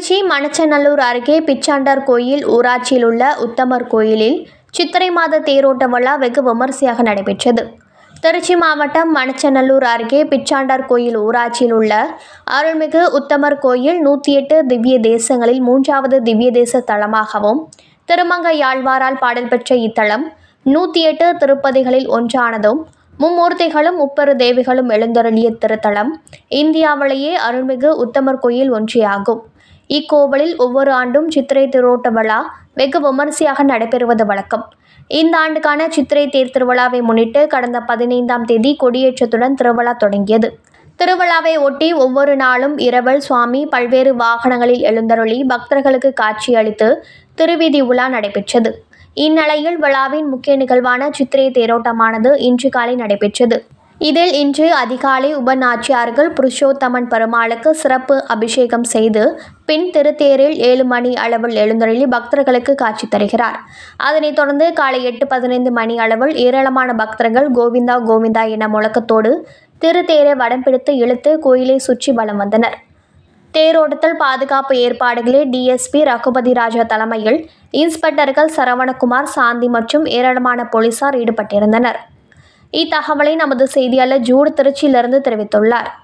திருச்சி மணச்சநல்லூர் அருகே பிச்சாண்டார் கோயில் ஊராட்சியில் உள்ள உத்தமர் கோயிலில் சித்திரை மாத தேரோட்ட விழா வெகு விமரிசையாக நடைபெற்றது திருச்சி மாவட்டம் மணச்சநல்லூர் அருகே பிச்சாண்டார் கோயில் ஊராட்சியில் உள்ள அருள்மிகு உத்தமர் கோயில் நூற்றி எட்டு திவ்ய தேசங்களில் மூன்றாவது திவ்ய தேச தலமாகவும் திருமங்கையாழ்வாரால் பாடல் பெற்ற இத்தலம் நூற்றி எட்டு திருப்பதிகளில் ஒன்றானதும் மும்மூர்த்திகளும் முப்பெரு தேவிகளும் எழுந்தருளிய திருத்தலம் இந்தியாவிலேயே அருள்மிகு உத்தமர் கோயில் ஒன்றியாகும் இக்கோவிலில் ஒவ்வொரு ஆண்டும் சித்திரை தேரோட்ட விழா வெகு விமரிசையாக நடைபெறுவது வழக்கம் இந்த ஆண்டுக்கான சித்திரை தேர் திருவிழாவை முன்னிட்டு கடந்த பதினைந்தாம் தேதி கொடியேற்றத்துடன் திருவிழா தொடங்கியது திருவிழாவை ஒட்டி ஒவ்வொரு நாளும் இரவல் சுவாமி பல்வேறு வாகனங்களில் எழுந்தருளி பக்தர்களுக்கு காட்சியளித்து திருவீதி உலா நடைபெற்றது இந்நிலையில் விழாவின் முக்கிய நிகழ்வான சித்திரை தேரோட்டமானது இன்று காலை நடைபெற்றது இதில் இன்று அதிகாலை உபநாச்சியார்கள் புருஷோத்தமன் பெருமாளுக்கு சிறப்பு அபிஷேகம் செய்து பின் திருத்தேரில் ஏழு மணி அளவில் எழுந்தருளி பக்தர்களுக்கு காட்சி தருகிறார் அதனைத் தொடர்ந்து காலை எட்டு பதினைந்து மணி அளவில் ஏராளமான பக்தர்கள் கோவிந்தா கோவிந்தா என முழக்கத்தோடு திருத்தேரை வடம் பிடித்து இழுத்து கோயிலை சுற்றி வலம் வந்தனர் தேரோட்டத்தில் பாதுகாப்பு ஏற்பாடுகளை டிஎஸ்பி ரகுபதி ராஜா தலைமையில் இன்ஸ்பெக்டர்கள் சரவணகுமார் சாந்தி மற்றும் ஏராளமான போலீசார் ஈடுபட்டிருந்தனர் இத்தகவலை நமது செய்தியாளர் ஜூட் திருச்சியிலிருந்து தெரிவித்துள்ளார்